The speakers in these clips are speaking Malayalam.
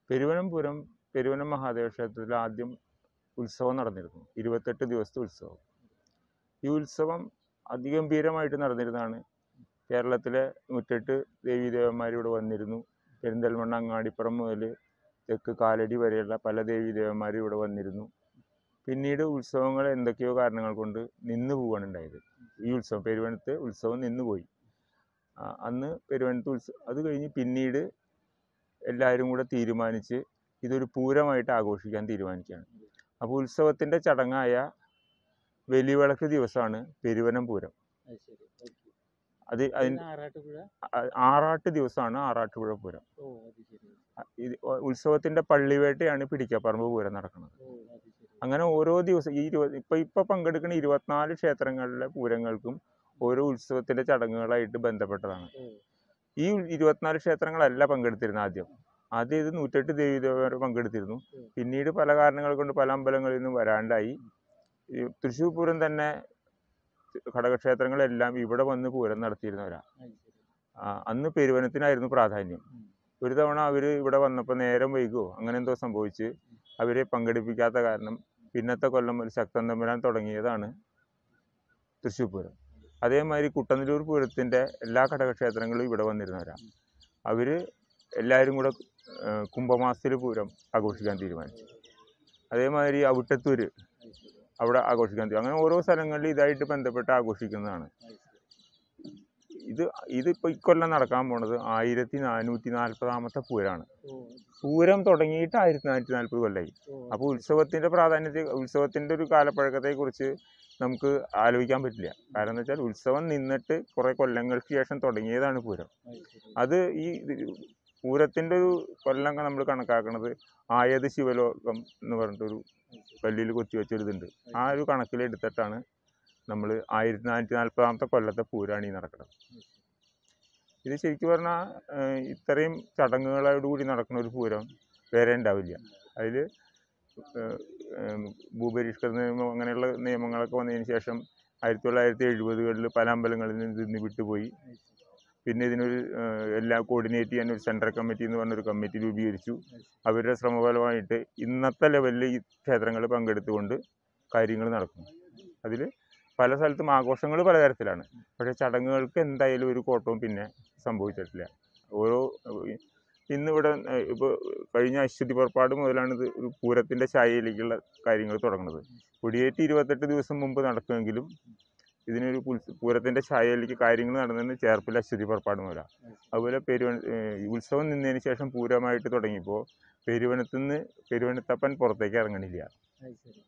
പെരുവനംപുരം പെരുവനം മഹാദേവ ക്ഷേത്രത്തിൽ ആദ്യം ഉത്സവം നടന്നിരുന്നു ഇരുപത്തെട്ട് ദിവസത്തെ ഉത്സവം ഈ ഉത്സവം അതിഗംഭീരമായിട്ട് നടന്നിരുന്നതാണ് കേരളത്തിലെ നൂറ്റെട്ട് ദേവീദേവന്മാർ ഇവിടെ വന്നിരുന്നു പെരിന്തൽമണ്ണ അങ്ങാടിപ്പുറം മുതൽ തെക്ക് കാലടി വരെയുള്ള പല ദേവീദേവന്മാരും ഇവിടെ വന്നിരുന്നു പിന്നീട് ഉത്സവങ്ങൾ എന്തൊക്കെയോ കാരണങ്ങൾ കൊണ്ട് നിന്ന് പോവുകയാണ് ഉണ്ടായത് ഈ ഉത്സവം പെരുവനത്ത് ഉത്സവം നിന്നുപോയി ആ, അന്ന് പെരുവനത്ത് ഉത്സവം അത് കഴിഞ്ഞ് പിന്നീട് എല്ലാവരും കൂടെ തീരുമാനിച്ച് ഇതൊരു പൂരമായിട്ട് ആഘോഷിക്കാൻ തീരുമാനിക്കുകയാണ് അപ്പോൾ ഉത്സവത്തിൻ്റെ ചടങ്ങായ വെലിവിളക്ക് ദിവസമാണ് പെരുവനം പൂരം അത് ശരി ഓക്കെ അത് അതിന് പിന്നെ ആറാട്ടുപുഴ ആ- ആറാട്ട് ദിവസമാണ് ആറാട്ടുപുഴ പൂരം ഓ അത് ശരി അ- ഇത് ഉ- ഉത്സവത്തിൻ്റെ പള്ളിവേട്ടയാണ് പിടിക്കപ്പറമ്പ് പൂരം നടക്കുന്നത് ഓ അത് ശരി അങ്ങനെ ഓരോ ദിവസം ഈ ഇരുപത് ഇപ്പം ഇപ്പം പങ്കെടുക്കുന്ന ഇരുപത്തിനാല് ക്ഷേത്രങ്ങളിലെ പൂരങ്ങൾക്കും ഓരോ ഉത്സവത്തിൻ്റെ ചടങ്ങുകളായിട്ട് ബന്ധപ്പെട്ടതാണ് ഓ ഈ ഇരുപത്തിനാല് ക്ഷേത്രങ്ങളല്ല പങ്കെടുത്തിരുന്നത് ആദ്യം ആദ്യം ഇത് നൂറ്റെട്ട് ദേവീദേവർ പങ്കെടുത്തിരുന്നു ഉം. പിന്നീട് പല കാരണങ്ങൾ കൊണ്ട് പല അമ്പലങ്ങളിൽ നിന്നും വരാണ്ടായി ഈ തൃശ്ശൂർ പൂരം തന്നെ ഘടകക്ഷേത്രങ്ങളെല്ലാം ഇവിടെ വന്ന് പൂരം നടത്തിയിരുന്നവരാ അത് ശരി ആ, അന്ന് പെരുവനത്തിനായിരുന്നു പ്രാധാന്യം ഉം. ഒരു തവണ അവർ ഇവിടെ വന്നപ്പോൾ നേരം വൈകുമോ അങ്ങനെ എന്തോ സംഭവിച്ച് അവരെ പങ്കെടുപ്പിക്കാത്ത കാരണം പിന്നത്തെ കൊല്ലം ഒരു ശക്തൻ തമ്പുരാൻ തുടങ്ങിയതാണ് തൃശ്ശൂർ പൂരം അതേമാതിരി കുട്ടനല്ലൂർ പൂരത്തിൻ്റെ എല്ലാ ഘടകക്ഷേത്രങ്ങളും ഇവിടെ വന്നിരുന്നവരാണ് അവർ എല്ലാവരും കൂടെ ആ, കുംഭമാസത്തിൽ പൂരം ആഘോഷിക്കാൻ തീരുമാനിച്ചു അതേമാതിരി അവിട്ടത്തൂർ അത് ശരി അവിടെ ആഘോഷിക്കാൻ തീരുമാനിച്ചു അങ്ങനെ ഓരോ സ്ഥലങ്ങളിൽ ഇതായിട്ട് ബന്ധപ്പെട്ട് ആഘോഷിക്കുന്നതാണ് അത് ശരി ഇത് ഇതിപ്പോൾ ഇക്കൊല്ലം നടക്കാൻ പോണത് ആയിരത്തി നാനൂറ്റി നാൽപ്പതാമത്തെ പൂരമാണ് ഓ പൂരം തുടങ്ങിയിട്ട് ആയിരത്തി നാനൂറ്റി നാൽപ്പത് കൊല്ലമായി ഓ അപ്പോൾ ഉത്സവത്തിൻ്റെ പ്രാധാന്യത്തെ ഉത്സവത്തിൻ്റെ ഒരു കാലപ്പഴക്കത്തെക്കുറിച്ച് നമുക്ക് ആലോചിക്കാൻ പറ്റില്ല കാരണം എന്ന് വെച്ചാൽ ഉത്സവം നിന്നിട്ട് കുറേ കൊല്ലങ്ങൾക്ക് ശേഷം തുടങ്ങിയതാണ് പൂരം അത് ശരി അത് ഈ പൂരത്തിൻ്റെ ഒരു കൊല്ലം നമ്മൾ കണക്കാക്കുന്നത് ആയത് ശിവലോകം എന്ന് പറഞ്ഞിട്ടൊരു പല്ലിയിൽ കൊത്തിവെച്ചൊരു ഇതുണ്ട് ആ ഒരു കണക്കിലെടുത്തിട്ടാണ് നമ്മൾ ആയിരത്തി നാനൂറ്റി നാൽപ്പതാമത്തെ കൊല്ലത്തെ പൂരാണ് ഈ നടക്കുന്നത് ഇത് ശരിക്കും പറഞ്ഞാൽ ഇത്രയും ചടങ്ങുകളോടുകൂടി നടക്കുന്ന ഒരു പൂരം വേറെ ഉണ്ടാവില്ല അതിൽ ഭൂപരിഷ്കൃത നിയമം അങ്ങനെയുള്ള നിയമങ്ങളൊക്കെ വന്നതിന് ശേഷം ആയിരത്തി തൊള്ളായിരത്തി എഴുപതുകളിൽ പല അമ്പലങ്ങളിൽ നിന്ന് ഇതിന് വിട്ടുപോയി പിന്നെ ഇതിനൊരു ഏഹ്, എല്ലാം കോർഡിനേറ്റ് ചെയ്യാൻ ഒരു സെൻട്രൽ കമ്മിറ്റി എന്ന് പറഞ്ഞൊരു കമ്മിറ്റി രൂപീകരിച്ചു അവരുടെ ശ്രമഫലമായിട്ട് ഇന്നത്തെ ലെവലിൽ ഈ ക്ഷേത്രങ്ങൾ പങ്കെടുത്തുകൊണ്ട് കാര്യങ്ങൾ നടക്കും അതിൽ പല സ്ഥലത്തും ആഘോഷങ്ങൾ പലതരത്തിലാണ് പക്ഷേ ചടങ്ങുകൾക്ക് എന്തായാലും ഒരു കോട്ടവും പിന്നെ സംഭവിച്ചിട്ടില്ല ഓരോ ഇന്നിവിടെ ഇപ്പോൾ കഴിഞ്ഞ അശ്വതി പുറപ്പാട് മുതലാണ് ഇത് ഒരു പൂരത്തിൻ്റെ ശായയിലേക്കുള്ള കാര്യങ്ങൾ തുടങ്ങുന്നത് കൊടിയേറ്റ് ഇരുപത്തെട്ട് ദിവസം മുമ്പ് നടക്കുമെങ്കിലും ഇതിനൊരു പുൽ- പൂരത്തിൻ്റെ ശായയിലേക്ക് കാര്യങ്ങൾ നടന്നത് ചേർപ്പിൽ അശ്വതി പുറപ്പാട് മുതലാണ് അതുപോലെ പെരുവൻ ഏഹ് ഈ ഉത്സവം നിന്നതിന് ശേഷം പൂരമായിട്ട് തുടങ്ങിയപ്പോൾ പെരുവനത്തുനിന്ന് പെരുവനത്തപ്പൻ പുറത്തേക്ക് ഇറങ്ങണില്ല അത് ശരി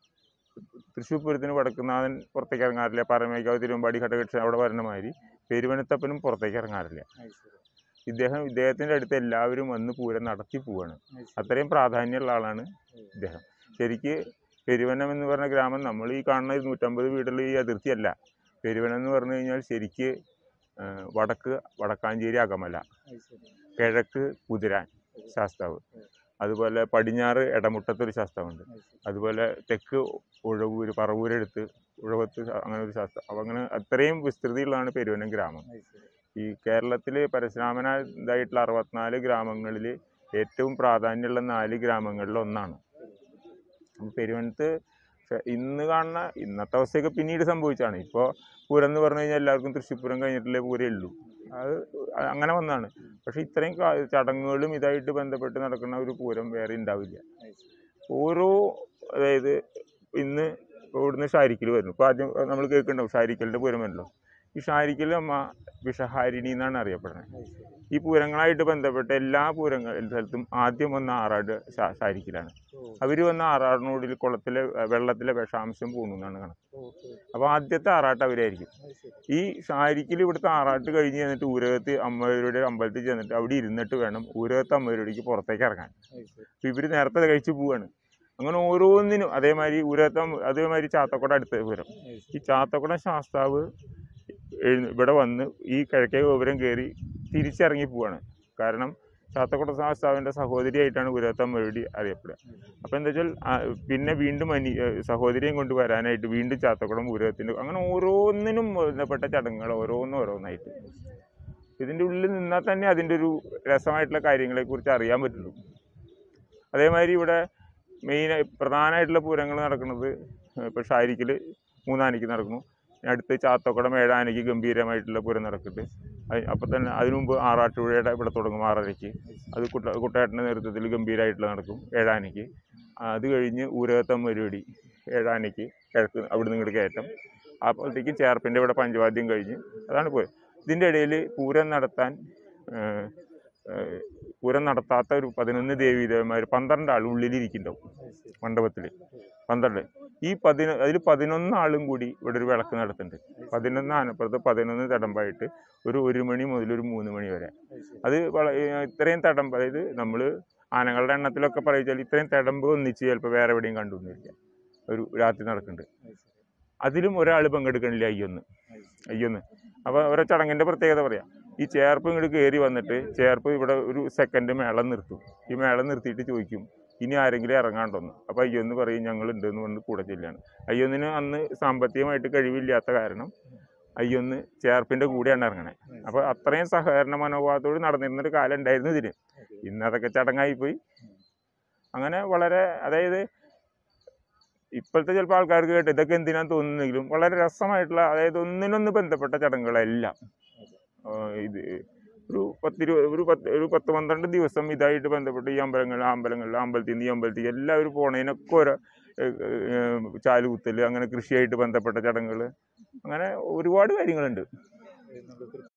തൃശ്ശൂർ പൂരത്തിന് വടക്കുന്നാഥൻ പുറത്തേക്ക് ഇറങ്ങാറില്ല പറമേക്കാവ് തിരുവമ്പാടി ഘട്ടകക്ഷ അവിടെ വരുന്ന മാതിരി പെരുവനത്തപ്പനും പുറത്തേക്ക് ഇറങ്ങാറില്ല അത് ശരി ഇദ്ദേഹം ഇദ്ദേഹത്തിൻ്റെ അടുത്ത് എല്ലാവരും വന്ന് പൂരം നടത്തി പോവാണ് അത് ശരി അത്രയും പ്രാധാന്യമുള്ള ആളാണ് ഇദ്ദേഹം ശരിക്ക് പെരുവനം എന്ന് പറഞ്ഞ ഗ്രാമം നമ്മൾ ഈ കാണുന്ന ഒരു നൂറ്റമ്പത് വീടുള്ള ഈ അതിർത്തിയല്ല പെരുവനം എന്ന് പറഞ്ഞു കഴിഞ്ഞാൽ ശരിക്ക് ആ, വടക്ക് വടക്കാഞ്ചേരി അകമല അത് ശരി കിഴക്ക് കുതിരാൻ ശാസ്താവ് അതുപോലെ പടിഞ്ഞാറ് ഇടമുട്ടത്തൊരു ശാസ്താവുണ്ട് അത് ശരി അതുപോലെ തെക്ക് ഉഴവൂര് പറവൂരെടുത്ത് ഉഴവത്ത് അങ്ങനെ ഒരു ശാസ്ത്രം അപ്പം അങ്ങനെ അത്രയും വിസ്തൃതിയുള്ളതാണ് പെരുവനം ഗ്രാമം അത് ശരി ഈ കേരളത്തിൽ പരശുരാമനായിട്ടുള്ള അറുപത്തിനാല് ഗ്രാമങ്ങളിൽ ഏറ്റവും പ്രാധാന്യമുള്ള നാല് ഗ്രാമങ്ങളിൽ ഒന്നാണ് അപ്പം പെരുവനത്ത് ക്ഷേ- ഇന്ന് കാണുന്ന ഇന്നത്തെ അവസ്ഥയൊക്കെ പിന്നീട് സംഭവിച്ചാണ് ഇപ്പോൾ പൂരം എന്ന് പറഞ്ഞു കഴിഞ്ഞാൽ എല്ലാവർക്കും തൃശ്ശൂർ പൂരം കഴിഞ്ഞിട്ടുള്ളേ പൂരേ ഉള്ളൂ അത് അങ്ങനെ വന്നാണ് പക്ഷേ ഇത്രയും കാ- ചടങ്ങുകളും ഇതായിട്ട് ബന്ധപ്പെട്ട് നടക്കുന്ന ഒരു പൂരം വേറെ ഉണ്ടാവില്ല അത് ശരി ഓരോ അതായത് ഇന്ന് ഇവിടുന്ന് ഷാരിക്കൽ വരുന്നു ഇപ്പോൾ ആദ്യം നമ്മൾ കേൾക്കുന്നുണ്ടാവും ഷാരിക്കലിൻ്റെ പൂരം വരുമല്ലോ ഈ ഷാരിക്കൽ അമ്മ വിഷഹാരിണി എന്നാണ് അറിയപ്പെടുന്നത് അത് ശരി ഈ പൂരങ്ങളായിട്ട് ബന്ധപ്പെട്ട എല്ലാ പൂരങ്ങൾ സ്ഥലത്തും ആദ്യം വന്ന ആറാട് ഷാ- ഷാരിക്കലാണ് ഓ അവർ വന്ന ആറാടിനോടിൽ കുളത്തിലെ അഹ് വെള്ളത്തിലെ വിഷാംശം പോകുന്നു എന്നാണ് കണക്ക് ഓക്കെ അപ്പോൾ ആദ്യത്തെ ആറാട്ട് അവരായിരിക്കും അത് ശരി ഈ ഷാരിക്കിൽ ഇവിടുത്തെ ആറാട്ട് കഴിഞ്ഞ് ചെന്നിട്ട് ഊരകത്ത് അമ്മയുടെ അമ്പലത്തിൽ ചെന്നിട്ട് അവിടെ ഇരുന്നിട്ട് വേണം ഊരകത്ത് അമ്മയുടെ പുറത്തേക്ക് ഇറങ്ങാൻ അത് ശരി അപ്പോൾ ഇവർ നേരത്തെ കഴിച്ച് പോവാണ് അങ്ങനെ ഓരോന്നിനും അതേമാതിരി ഊരകത്ത് അമ്മ- അതേമാതിരി ചാത്തക്കുട അടുത്ത പൂരം അത് ഈ ചാത്തക്കുട ശാസ്താവ് എഴുന്ന- ഇവിടെ വന്ന് ഈ കിഴക്കേ ഗോപുരം കയറി തിരിച്ചിറങ്ങി പോവാണ് കാരണം ചാത്തക്കുട ശാസ്താവിൻ്റെ സഹോദരിയായിട്ടാണ് ഉരത്തമ്മയോടി അറിയപ്പെടുക അപ്പോൾ എന്താ വെച്ചാൽ ആ, പിന്നെ വീണ്ടും അനി ഏഹ് സഹോദരിയും കൊണ്ട് വരാനായിട്ട് വീണ്ടും ചാത്തക്കുടം ഉരത്തിൻ്റെ അങ്ങനെ ഓരോന്നിനും ബന്ധപ്പെട്ട ചടങ്ങുകൾ ഓരോന്നും ഓരോന്നായിട്ട് ഇതിൻ്റെ ഉള്ളിൽ നിന്നാൽ തന്നെ അതിൻ്റെ ഒരു രസമായിട്ടുള്ള കാര്യങ്ങളെക്കുറിച്ച് അറിയാൻ പറ്റുള്ളൂ അതേമാതിരി ഇവിടെ മെയിൻ പ്രധാനമായിട്ടുള്ള പൂരങ്ങൾ നടക്കുന്നത് ഇപ്പോൾ ഷാരിക്കിൽ മൂന്നാനയ്ക്ക് നടക്കുന്നു അടുത്ത് ചാത്തക്കുളം ഏഴാനയ്ക്ക് ഗംഭീരമായിട്ടുള്ള പൂരം നടക്കുന്നുണ്ട് അത് അപ്പം തന്നെ അതിനു മുമ്പ് ആറാട്ടുപുഴയുടെ ഇവിടെ തുടങ്ങും ആറരയ്ക്ക് അത് കുട്ട കുട്ടേട്ടൻ്റെ നേതൃത്വത്തിൽ ഗംഭീരമായിട്ടുള്ള നടക്കും ഏഴാനയ്ക്ക് അത് കഴിഞ്ഞ് ഊരകത്തം പരിപാടി ഏഴാനയ്ക്ക് കിഴക്ക് അവിടെ നിന്ന് ഇങ്ങോട്ട് കയറ്റം അപ്പോഴത്തേക്കും ചേർപ്പിൻ്റെ ഇവിടെ പഞ്ചവാദ്യം കഴിഞ്ഞ് അതാണ് പൂരം ഇതിൻ്റെ ഇടയിൽ പൂരം നടത്താൻ ഏഹ്, ഏഹ്, പൂരം നടത്താത്ത ഒരു പതിനൊന്ന് ദേവീദേവന്മാർ പന്ത്രണ്ട് ആൾ ഉള്ളിലിരിക്കുന്നുണ്ടാവും മണ്ഡപത്തിൽ പന്ത്രണ്ട് ഈ പതിന അതിൽ പതിനൊന്ന് ആളും കൂടി ഇവിടെ ഒരു വിളക്ക് നടത്തുന്നുണ്ട് പതിനൊന്ന് ആനപ്പുറത്ത് പതിനൊന്ന് തടമ്പായിട്ട് ഒരു ഒരു മണി മുതൽ ഒരു മൂന്ന് മണി വരെ അത് വള ഏഹ് ഇത്രയും തടമ്പ് അതായത് നമ്മൾ ആനകളുടെ എണ്ണത്തിലൊക്കെ പറയുക ഇത്രയും തടമ്പ് ഒന്നിച്ച് ചിലപ്പോൾ വേറെ എവിടെയും കണ്ടുവന്നിരിക്കുക ഒരു രാത്രി നടക്കുന്നുണ്ട് അതിലും ഒരാൾ പങ്കെടുക്കണില്ല അയ്യൊന്ന് അയ്യൊന്ന് അപ്പോൾ ഓരോ ചടങ്ങിൻ്റെ പ്രത്യേകത പറയാം ഈ ചേർപ്പ് ഇങ്ങോട്ട് കയറി വന്നിട്ട് ചേർപ്പ് ഇവിടെ ഒരു സെക്കൻഡ് മേളം നിർത്തും ഈ മേളം നിർത്തിയിട്ട് ചോദിക്കും ഇനി ആരെങ്കിലും ഇറങ്ങാണ്ടോന്ന് അപ്പോൾ അയ്യൊന്ന് പറയും ഞങ്ങളുണ്ട് എന്ന് പറഞ്ഞ് കൂടെ ചെല്ലാണ് അയ്യൊന്നിന് അന്ന് സാമ്പത്തികമായിട്ട് കഴിവില്ലാത്ത കാരണം അയ്യൊന്ന് ചേർപ്പിൻ്റെ കൂടെയാണ് ഇറങ്ങണേ അപ്പോൾ അത്രയും സഹകരണ മനോഭാവത്തോട് നടന്നിരുന്നൊരു കാലം ഉണ്ടായിരുന്നു ഇതിന് ഇന്ന് അതൊക്കെ ചടങ്ങായിപ്പോയി അങ്ങനെ വളരെ അതായത് ഇപ്പോഴത്തെ ചിലപ്പോൾ ആൾക്കാർക്ക് കേട്ട് ഇതൊക്കെ എന്തിനാന്ന് തോന്നുന്നെങ്കിലും വളരെ രസമായിട്ടുള്ള അതായത് ഒന്നിനൊന്ന് ബന്ധപ്പെട്ട ചടങ്ങുകളെല്ലാം ആ, ഇത് ഒരു പത്തിരുപത് ഒരു പത്ത് ഒരു പത്ത് പന്ത്രണ്ട് ദിവസം ഇതായിട്ട് ബന്ധപ്പെട്ട് ഈ അമ്പലങ്ങൾ ആ അമ്പലങ്ങളിൽ അമ്പലത്തിൽ നിന്ന് ഈ അമ്പലത്തിൽ എല്ലാവരും പോണതിനൊക്കെ ഓരോ ഏഹ്, ഏഹ്, ചാലുകുത്തൽ അങ്ങനെ കൃഷിയായിട്ട് ബന്ധപ്പെട്ട ചടങ്ങുകൾ അങ്ങനെ ഒരുപാട് കാര്യങ്ങളുണ്ട്